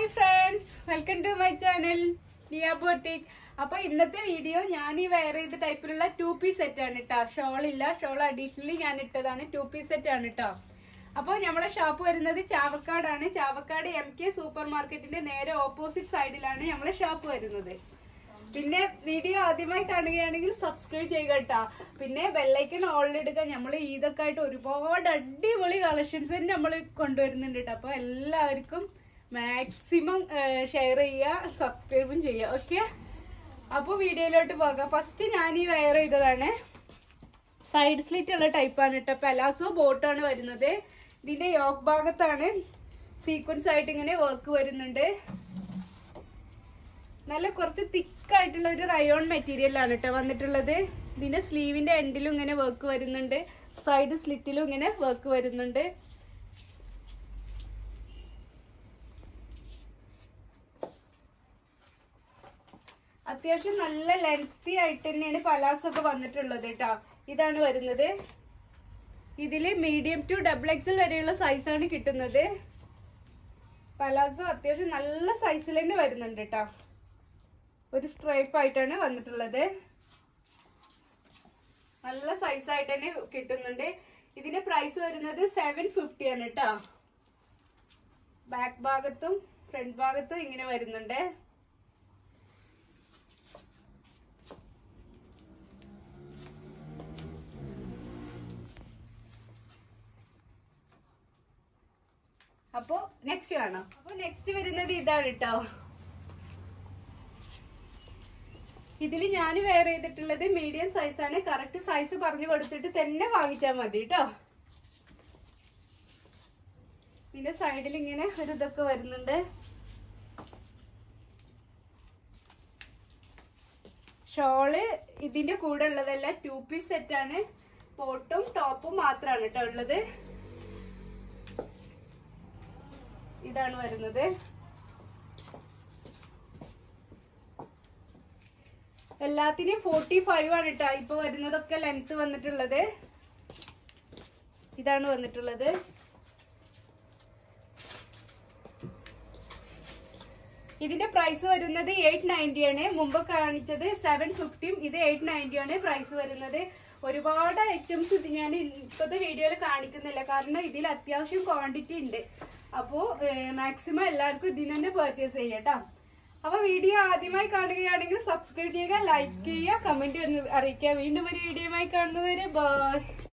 friends welcome to my channel Niya boutique അപ്പൊ ഇന്നത്തെ video ഞാൻ ഈ വെയർ ചെയ്ത ടൈപ്പിലുള്ള ടു പീസ് സെറ്റ് ആണ് കേട്ടോ ഷോൾ ഇല്ല ഷോൾ അഡീഷണലി ഞാൻ ഇട്ടതാണ് ടു പീസ് സെറ്റ് ആണ് കേട്ടോ അപ്പോൾ നമ്മുടെ ഷോപ്പ് വരുന്നത് ചാവക്കാടാണ് ചാവക്കാട് എം കെ സൂപ്പർ മാർക്കറ്റിന്റെ നേരെ ഓപ്പോസിറ്റ് സൈഡിലാണ് നമ്മുടെ ഷോപ്പ് വരുന്നത് പിന്നെ വീഡിയോ ആദ്യമായി കാണുകയാണെങ്കിൽ സബ്സ്ക്രൈബ് ചെയ്യുക കേട്ടോ പിന്നെ ബെല്ലൈക്കൺ ഓൾറെഡി എടുക്കുക നമ്മൾ ഇതൊക്കെ ആയിട്ട് ഒരുപാട് അടിപൊളി കളക്ഷൻസ് തന്നെ നമ്മൾ കൊണ്ടുവരുന്നുണ്ട് കേട്ടോ അപ്പോൾ എല്ലാവർക്കും മാക്സിമം ഷെയർ ചെയ്യുക സബ്സ്ക്രൈബും ചെയ്യുക ഓക്കെ അപ്പോൾ വീഡിയോയിലോട്ട് പോകാം ഫസ്റ്റ് ഞാൻ ഈ വെയർ ചെയ്തതാണ് സൈഡ് സ്ലിറ്റ് ഉള്ള ടൈപ്പാണ് കേട്ടോ പെലാസോ ബോട്ടാണ് വരുന്നത് ഇതിന്റെ യോക്ക് ഭാഗത്താണ് സീക്വൻസ് ആയിട്ട് ഇങ്ങനെ വർക്ക് വരുന്നുണ്ട് നല്ല കുറച്ച് തിക്കായിട്ടുള്ള ഒരു റയോൺ മെറ്റീരിയൽ ആണ് കേട്ടോ വന്നിട്ടുള്ളത് ഇതിന്റെ സ്ലീവിന്റെ എൻഡിലും ഇങ്ങനെ വർക്ക് വരുന്നുണ്ട് സൈഡ് സ്ലിറ്റിലും ഇങ്ങനെ വർക്ക് വരുന്നുണ്ട് അത്യാവശ്യം നല്ല ലെങ്തി ആയിട്ട് തന്നെയാണ് പലാസോ ഒക്കെ വന്നിട്ടുള്ളത് കേട്ടോ ഇതാണ് വരുന്നത് ഇതില് മീഡിയം ടു ഡബിൾ എക്സൽ വരെയുള്ള സൈസാണ് കിട്ടുന്നത് പലാസോ അത്യാവശ്യം നല്ല സൈസിൽ തന്നെ വരുന്നുണ്ട് കേട്ടോ ഒരു സ്ട്രൈപ്പ് ആയിട്ടാണ് വന്നിട്ടുള്ളത് നല്ല സൈസ് ആയിട്ട് തന്നെ കിട്ടുന്നുണ്ട് ഇതിന്റെ പ്രൈസ് വരുന്നത് സെവൻ ഫിഫ്റ്റി ആണ് കേട്ടോ ബാക്ക് ഭാഗത്തും ഫ്രണ്ട് ഭാഗത്തും ഇങ്ങനെ വരുന്നുണ്ട് അപ്പോ നെക്സ്റ്റ് കാണാം അപ്പൊ നെക്സ്റ്റ് വരുന്നത് ഇതാണ് കേട്ടോ ഇതിൽ ഞാൻ വെയർ ചെയ്തിട്ടുള്ളത് മീഡിയം സൈസ് ആണ് കറക്റ്റ് സൈസ് പറഞ്ഞു കൊടുത്തിട്ട് തന്നെ വാങ്ങിച്ചാൽ മതി കേട്ടോ ഇതിന്റെ സൈഡിൽ ഇങ്ങനെ ഒരു ഇതൊക്കെ വരുന്നുണ്ട് ഷോള് ഇതിന്റെ കൂടെ ഉള്ളതല്ല ടു പീസ് സെറ്റ് ആണ് പോട്ടും ടോപ്പും മാത്രമാണ് കേട്ടോ ഉള്ളത് ഇതാണ് വരുന്നത് എല്ലാത്തിനും ഫോർട്ടി ഫൈവ് ആണ് കേട്ടോ ഇപ്പൊ വരുന്നതൊക്കെ ലെങ്ത് വന്നിട്ടുള്ളത് ഇതാണ് വന്നിട്ടുള്ളത് ഇതിന്റെ പ്രൈസ് വരുന്നത് എയ്റ്റ് നയൻറ്റി ആണ് മുമ്പ് കാണിച്ചത് സെവൻ ഫിഫ്റ്റിയും ഇത് എയ്റ്റ് നയൻറ്റി ആണ് പ്രൈസ് വരുന്നത് ഒരുപാട് ഐറ്റംസ് ഇത് ഞാൻ ഇപ്പോഴത്തെ വീഡിയോയിൽ കാണിക്കുന്നില്ല കാരണം ഇതിൽ അത്യാവശ്യം ക്വാണ്ടിറ്റി ഉണ്ട് അപ്പോൾ മാക്സിമം എല്ലാവർക്കും ഇതിന് തന്നെ പർച്ചേസ് ചെയ്യാം കേട്ടോ അപ്പൊ വീഡിയോ ആദ്യമായി കാണുകയാണെങ്കിൽ സബ്സ്ക്രൈബ് ചെയ്യുക ലൈക്ക് ചെയ്യുക കമന്റ് അറിയിക്കുക വീണ്ടും ഒരു വീഡിയോയുമായി കാണുന്നവരെ ബൈ